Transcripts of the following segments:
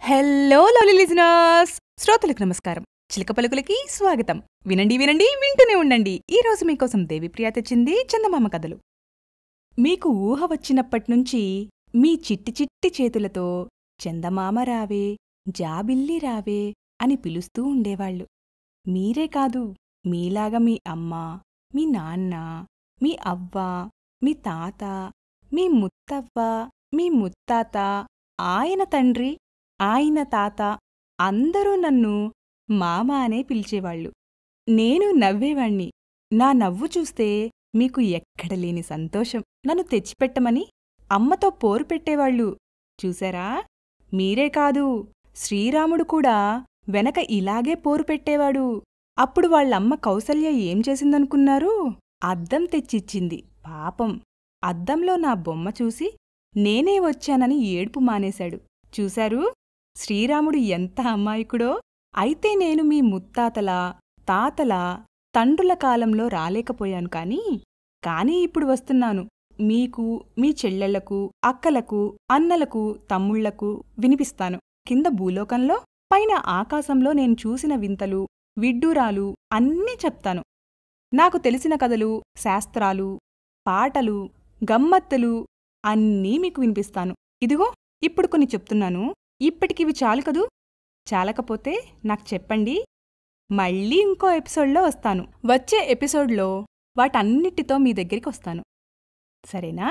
hello lovely listeners శ్రోతలకు నమస్కారం చిలక పలుకులకి స్వాగతం వినండి వినండి వింటూనే ఉండండి ఈ రోజు మీకోసం దేవిప్రియ తెచ్చింది చందమామ కథలు మీకు ఊహ వచ్చినప్పట్నుంచి మీ చిట్టి చిట్టి చేతులతో చందమామ రావే జాబిల్లి రావే అని పిలుస్తూ ఉండేవాళ్ళు మీరే కాదు మీలాగా మీ అమ్మ మీ నాన్న మీ అవ్వ మీ తాత మీ ముత్తవ్వ మీ ముత్తాత ఆయన తండ్రి ఆయన తాత అందరూ నన్ను మామ అనే పిలిచేవాళ్ళు నేను నవ్వేవాణ్ణి నా నవ్వు చూస్తే మీకు ఎక్కడలేని సంతోషం నన్ను తెచ్చిపెట్టమని అమ్మతో పోరు పెట్టేవాళ్ళు చూశారా మీరే కాదు శ్రీరాముడు కూడా వెనక ఇలాగే పోరు పెట్టేవాడు అప్పుడు వాళ్ళమ్మ కౌసల్య ఏం చేసిందనుకున్నారు అద్దం తెచ్చిచ్చింది పాపం అద్దంలో నా బొమ్మ చూసి నేనే వచ్చానని ఏడుపు మానేశాడు చూశారు శ్రీరాముడు ఎంత అమాయకుడో అయితే నేను మీ ముత్తాతల తాతల తండ్రుల కాలంలో రాలేకపోయాను కాని కానీ ఇప్పుడు వస్తున్నాను మీకు మీ చెల్లెళ్లకు అక్కలకు అన్నలకు తమ్ముళ్లకు వినిపిస్తాను కింద భూలోకంలో పైన ఆకాశంలో నేను చూసిన వింతలు విడ్డూరాలు అన్నీ చెప్తాను నాకు తెలిసిన కథలు శాస్త్రాలు పాటలు గమ్మత్తులు అన్నీ మీకు వినిపిస్తాను ఇదిగో ఇప్పుడు కొన్ని చెప్తున్నాను ఇప్పటికివి చాలు కదూ చాలకపోతే నాకు చెప్పండి మళ్ళీ ఇంకో ఎపిసోడ్లో వస్తాను వచ్చే ఎపిసోడ్లో వాటన్నిటితో మీ దగ్గరికి వస్తాను సరేనా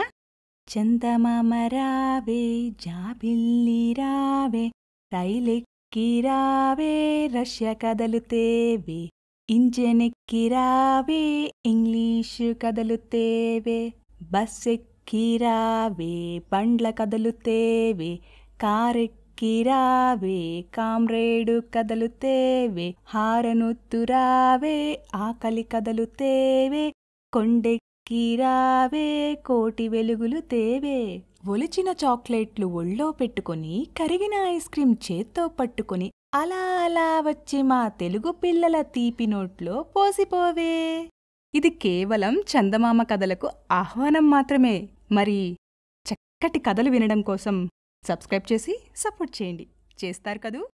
చందమామ రావే జాబిల్లి రావే రైలెక్కి రావే రష్య కదలుతేవే ఇంజనెక్కి రావే ఇంగ్లీషు కదలుతేవే బస్సెక్కి రావే బండ్ల కదలుతేవే కారెక్కి రావే కామ్రేడు కదలుతేవే హారనొత్తురావే ఆకలి కదలుతేవే కొండెక్కి రావే కోటి వెలుగులు తేవే ఒలిచిన చాక్లెట్లు ఒళ్ళో పెట్టుకొని కరిగిన ఐస్ క్రీం చేత్తో పట్టుకొని అలా అలా వచ్చి మా తెలుగు పిల్లల తీపి నోట్లో పోసిపోవే ఇది కేవలం చందమామ కథలకు ఆహ్వానం మాత్రమే మరి చక్కటి కథలు వినడం కోసం సబ్స్క్రైబ్ చేసి సపోర్ట్ చేయండి చేస్తారు కదూ